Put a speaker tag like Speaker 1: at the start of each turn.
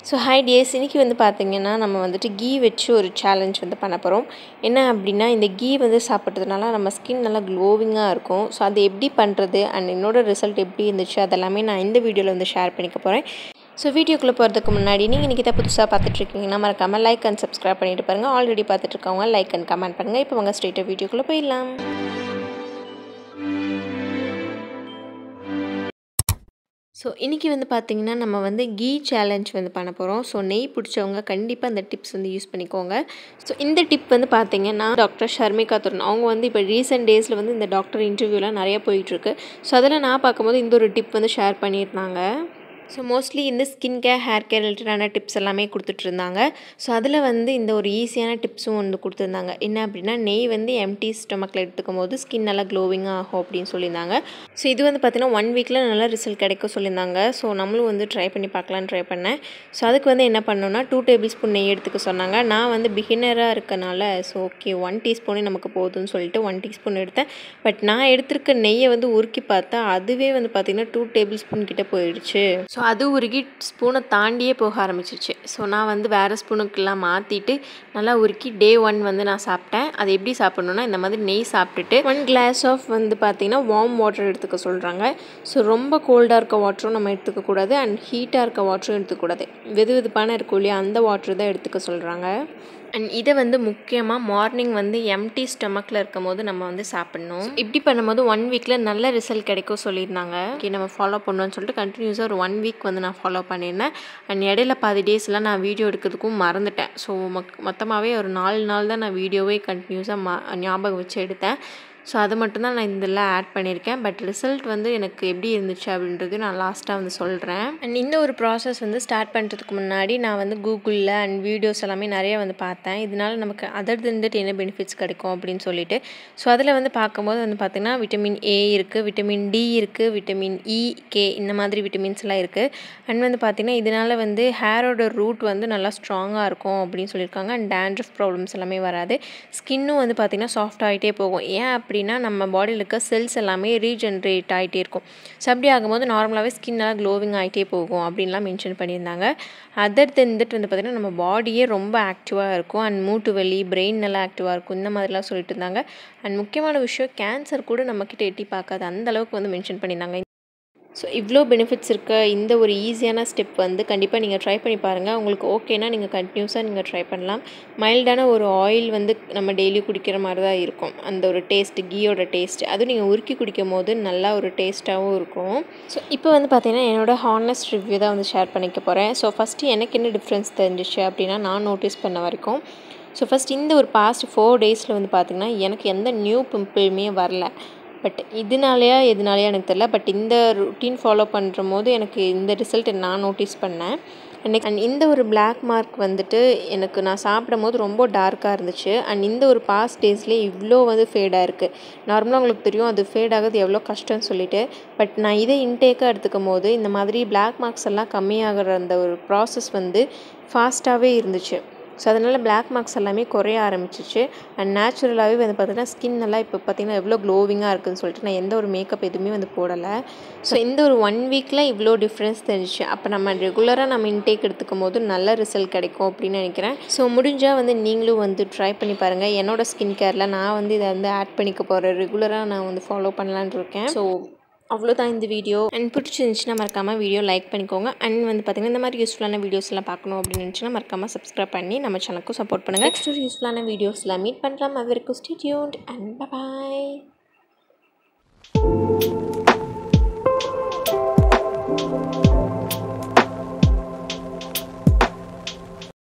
Speaker 1: so hi tears இன்றைக்கி வந்து பார்த்திங்கன்னா நம்ம வந்துட்டு கீ வச்சு ஒரு சேலஞ்ச் வந்து பண்ண போகிறோம் என்ன அப்படின்னா இந்த கீ வந்து சாப்பிட்றதுனால நம்ம ஸ்கின் நல்லா க்ளோவிங்காக இருக்கும் ஸோ அது எப்படி பண்ணுறது அண்ட் என்னோட ரிசல்ட் எப்படி இருந்துச்சு அதெல்லாமே நான் இந்த வீடியோவில் வந்து ஷேர் பண்ணிக்க போகிறேன் ஸோ வீடியோக்குள்ளே போகிறதுக்கு முன்னாடி நீங்கள் இன்றைக்கி தான் புதுசாக பார்த்துட்ருக்கீங்கன்னா மறக்காமல் லைக் அண்ட் சப்ஸ்கிரைப் பண்ணிட்டு பாருங்கள் ஆல்ரெடி பார்த்துட்ருக்கவங்க லைக் அண்ட் கமெண்ட் பண்ணுங்கள் இப்போ உங்கள் ஸ்ட்ரெயிட்டாக வீடியோக்குள்ளே போயிடலாம் ஸோ இன்றைக்கி வந்து பார்த்திங்கன்னா நம்ம வந்து கீ சேலஞ்ச் வந்து பண்ண போகிறோம் ஸோ நெய் பிடிச்சவங்க கண்டிப்பாக அந்த டிப்ஸ் வந்து யூஸ் பண்ணிக்கோங்க ஸோ இந்த டிப் வந்து பார்த்திங்கன்னா டாக்டர் ஷர்மிகா துரன் அவங்க வந்து இப்போ ரீசெண்ட் டேஸில் வந்து இந்த டாக்டர் இன்டர்வியூலாம் நிறைய போயிட்டுருக்கு ஸோ அதில் நான் பார்க்கும்போது இந்த ஒரு டிப் வந்து ஷேர் பண்ணியிருந்தாங்க ஸோ மோஸ்ட்லி இந்த ஸ்கின் கேர் ஹேர் கேர் ரிலேட்டடான டிப்ஸ் எல்லாமே கொடுத்துட்ருந்தாங்க ஸோ அதில் வந்து இந்த ஒரு ஈஸியான டிப்ஸும் வந்து கொடுத்துருந்தாங்க என்ன அப்படின்னா நெய் வந்து எம்டி ஸ்டொமக்கில் எடுத்துக்கும் போது ஸ்கின் நல்லா க்ளோவிங்காக ஆகும் அப்படின்னு சொல்லியிருந்தாங்க ஸோ இது வந்து பார்த்திங்கன்னா ஒன் வீக்கில் நல்லா ரிசல்ட் கிடைக்கும் சொல்லியிருந்தாங்க ஸோ நம்மளும் வந்து ட்ரை பண்ணி பார்க்கலான்னு ட்ரை பண்ணேன் ஸோ அதுக்கு வந்து என்ன பண்ணோன்னா டூ டேபிள் ஸ்பூன் நெய் எடுத்துக்க சொன்னாங்க நான் வந்து பிகினராக இருக்கனால ஸோ ஓகே ஒன் டீஸ்பூனே நமக்கு போதும்னு சொல்லிட்டு ஒன் டீஸ்பூன் எடுத்தேன் பட் நான் எடுத்திருக்க நெய்யை வந்து உருக்கி பார்த்தா அதுவே வந்து பார்த்திங்கன்னா டூ டேபிள் ஸ்பூன் கிட்டே போயிடுச்சு ஸோ அது உருகி ஸ்பூனை தாண்டியே போக ஆரம்பிச்சிருச்சு ஸோ நான் வந்து வேறு ஸ்பூனுக்கெல்லாம் மாற்றிட்டு நல்லா உருக்கி டே ஒன் வந்து நான் சாப்பிட்டேன் அது எப்படி சாப்பிட்ணுன்னா இந்த மாதிரி நெய் சாப்பிட்டுட்டு ஒன் கிளாஸ் ஆஃப் வந்து பார்த்திங்கன்னா வார்ம் வாட்டர் எடுத்துக்க சொல்கிறாங்க ஸோ ரொம்ப கோல்டாக இருக்க வாட்டரும் நம்ம எடுத்துக்கக்கூடாது அண்ட் ஹீட்டாக இருக்க வாட்டரும் எடுத்துக்கூடாது வெது வெதுப்பான இருக்கும் இல்லையா அந்த வாட்டர் தான் எடுத்துக்க சொல்கிறாங்க அண்ட் இதை வந்து முக்கியமாக மார்னிங் வந்து எம்டி ஸ்டொமக்கில் இருக்கும் போது நம்ம வந்து சாப்பிட்ணும் இப்படி பண்ணும்போது ஒன் வீக்கில் நல்ல ரிசல்ட் கிடைக்கும் சொல்லியிருந்தாங்க ஓகே நம்ம ஃபாலோ பண்ணுவோம்னு சொல்லிட்டு கண்டினியூஸாக ஒரு ஒன் வீக் வந்து நான் ஃபாலோ பண்ணியிருந்தேன் அண்ட் இடையில பாதி டேஸ்லாம் நான் வீடியோ எடுக்கிறதுக்கும் மறந்துட்டேன் ஸோ மொக் மொத்தமாகவே ஒரு நாலு நாள் தான் நான் வீடியோவே கண்டினியூஸாக ம ஞாபகம் வச்சு எடுத்தேன் ஸோ அது மட்டும்தான் நான் இதில் ஆட் பண்ணியிருக்கேன் பட் ரிசல்ட் வந்து எனக்கு எப்படி இருந்துச்சு அப்படின்றது நான் லாஸ்ட்டாக வந்து சொல்கிறேன் அண்ட் இந்த ஒரு ப்ராசஸ் வந்து ஸ்டார்ட் பண்ணுறதுக்கு முன்னாடி நான் வந்து கூகுளில் அண்ட் வீடியோஸ் எல்லாமே நிறைய வந்து பார்த்தேன் இதனால நமக்கு அதர் தந்துட்டு என்ன பெனிஃபிட்ஸ் கிடைக்கும் அப்படின்னு சொல்லிட்டு ஸோ அதில் வந்து பார்க்கும்போது வந்து பார்த்திங்கன்னா விட்டமின் ஏ இருக்குது விட்டமின் டி இருக்குது விட்டமின் இ கே இந்த மாதிரி விட்டமின்ஸ்லாம் இருக்குது அண்ட் வந்து பார்த்திங்கன்னா இதனால் வந்து ஹேரோட ரூட் வந்து நல்லா ஸ்ட்ராங்காக இருக்கும் அப்படின்னு சொல்லியிருக்காங்க அண்ட் டேண்ட்ரஃப் ப்ராப்ளம்ஸ் எல்லாமே வராது ஸ்கின்னும் வந்து பார்த்திங்கன்னா சாஃப்ட் ஆகிட்டே போகும் ஏன் அப்படி அப்படின்னா நம்ம பாடியில் இருக்க செல்ஸ் எல்லாமே ரீஜென்ரேட் ஆகிட்டே இருக்கும் ஸோ அப்படி ஆகும்போது நார்மலாகவே ஸ்கின் நல்லா க்ளோவிங் ஆகிட்டே போகும் அப்படின்லாம் மென்ஷன் பண்ணியிருந்தாங்க அதர் தென் தட் வந்து பார்த்திங்கன்னா நம்ம பாடியே ரொம்ப ஆக்டிவாக இருக்கும் அண்ட் மூட்டு வலி பிரெயின் நல்லா ஆக்டிவாக இருக்கும் இந்த மாதிரிலாம் சொல்லிட்டு இருந்தாங்க அண்ட் முக்கியமான விஷயம் கேன்சர் கூட நம்மக்கிட்ட எட்டி பார்க்காது அந்த அளவுக்கு வந்து மென்ஷன் பண்ணியிருந்தாங்க ஸோ இவ்வளோ பெனிஃபிட்ஸ் இருக்க இந்த ஒரு ஈஸியான ஸ்டெப் வந்து கண்டிப்பாக நீங்கள் ட்ரை பண்ணி பாருங்கள் உங்களுக்கு ஓகேனா நீங்கள் கண்டினியூஸாக நீங்கள் ட்ரை பண்ணலாம் மைல்டான ஒரு ஆயில் வந்து நம்ம டெய்லி குடிக்கிற மாதிரி தான் இருக்கும் அந்த ஒரு டேஸ்ட்டு கீயோட டேஸ்ட் அதுவும் நீங்கள் உருக்கி குடிக்கும் போது நல்லா ஒரு டேஸ்ட்டாகவும் இருக்கும் ஸோ இப்போ வந்து பார்த்திங்கன்னா என்னோடய ஹானஸ்ட் ரிவ்யூ தான் வந்து ஷேர் பண்ணிக்க போகிறேன் ஸோ ஃபஸ்ட்டு எனக்கு என்ன டிஃப்ரென்ஸ் தெரிஞ்சிச்சு அப்படின்னா நான் நோட்டீஸ் பண்ண வரைக்கும் ஸோ ஃபஸ்ட் இந்த ஒரு பாஸ்ட் ஃபோர் டேஸில் வந்து பார்த்திங்கன்னா எனக்கு எந்த நியூ பிம்பிளுமே வரல பட் இதனாலையா எதனாலையா எனக்கு தெரில பட் இந்த ருட்டீன் ஃபாலோ பண்ணுற போது எனக்கு இந்த ரிசல்ட்டை நான் நோட்டீஸ் பண்ணேன் அண்ட் அண்ட் இந்த ஒரு பிளாக் மார்க் வந்துட்டு எனக்கு நான் சாப்பிடும் போது ரொம்ப டார்க்காக இருந்துச்சு அண்ட் இந்த ஒரு பாஸ்ட் டேஸ்லேயே இவ்வளோ வந்து ஃபேடாக இருக்குது நார்மலாக உங்களுக்கு தெரியும் அது ஃபேட் ஆகுது எவ்வளோ கஷ்டம்னு சொல்லிட்டு பட் நான் இதை இன்டேக்காக எடுத்துக்கும் போது இந்த மாதிரி பிளாக் மார்க்ஸ் எல்லாம் கம்மியாகிற அந்த ஒரு ப்ராசஸ் வந்து ஃபாஸ்ட்டாகவே இருந்துச்சு ஸோ அதனால் பிளாக் மார்க்ஸ் எல்லாமே குறைய ஆரம்பிச்சிச்சு அண்ட் நேச்சுரலாகவே வந்து பார்த்திங்கன்னா ஸ்கின் எல்லாம் இப்போ பார்த்திங்கன்னா எவ்வளோ க்ளோவிங்காக இருக்குதுன்னு சொல்லிட்டு நான் எந்த ஒரு மேக்கப் எதுவுமே வந்து போடலை ஸோ இந்த ஒரு ஒன் வீக்கில் இவ்வளோ டிஃப்ரென்ஸ் தெரிஞ்சிச்சு அப்போ நம்ம ரெகுலராக நம்ம இன்டேக் எடுத்துக்கும் போது நல்ல ரிசல்ட் கிடைக்கும் அப்படின்னு நினைக்கிறேன் ஸோ முடிஞ்சால் வந்து நீங்களும் வந்து ட்ரை பண்ணி பாருங்கள் என்னோடய ஸ்கின் கேரில் நான் வந்து இதை வந்து ஆட் பண்ணிக்க போகிறேன் ரெகுலராக நான் வந்து ஃபாலோ பண்ணலான் இருக்கேன் ஸோ அவ்வளோதான் இந்த வீடியோ அண்ட் பிடிச்சிருந்துச்சுன்னா மறக்காமல் வீடியோ லைக் பண்ணிக்கோங்க அண்ட் வந்து பார்த்திங்கன்னா இந்த மாதிரி யூஸ்ஃபுல்லான வீடியோஸ்லாம் பார்க்கணும் அப்படின்னு நினச்சினா மறக்காமல் சப்ஸ்கிரைப் பண்ணி நம்ம சேனலுக்கும் சப்போர்ட் பண்ணுங்கள் நெக்ஸ்ட் ஒரு யூஸ்ஃபுல்லான வீடியோஸில் மீட் பண்ணலாம் அது வரைக்கும் ஸ்டே டியூன்ட் அண்ட் பாய்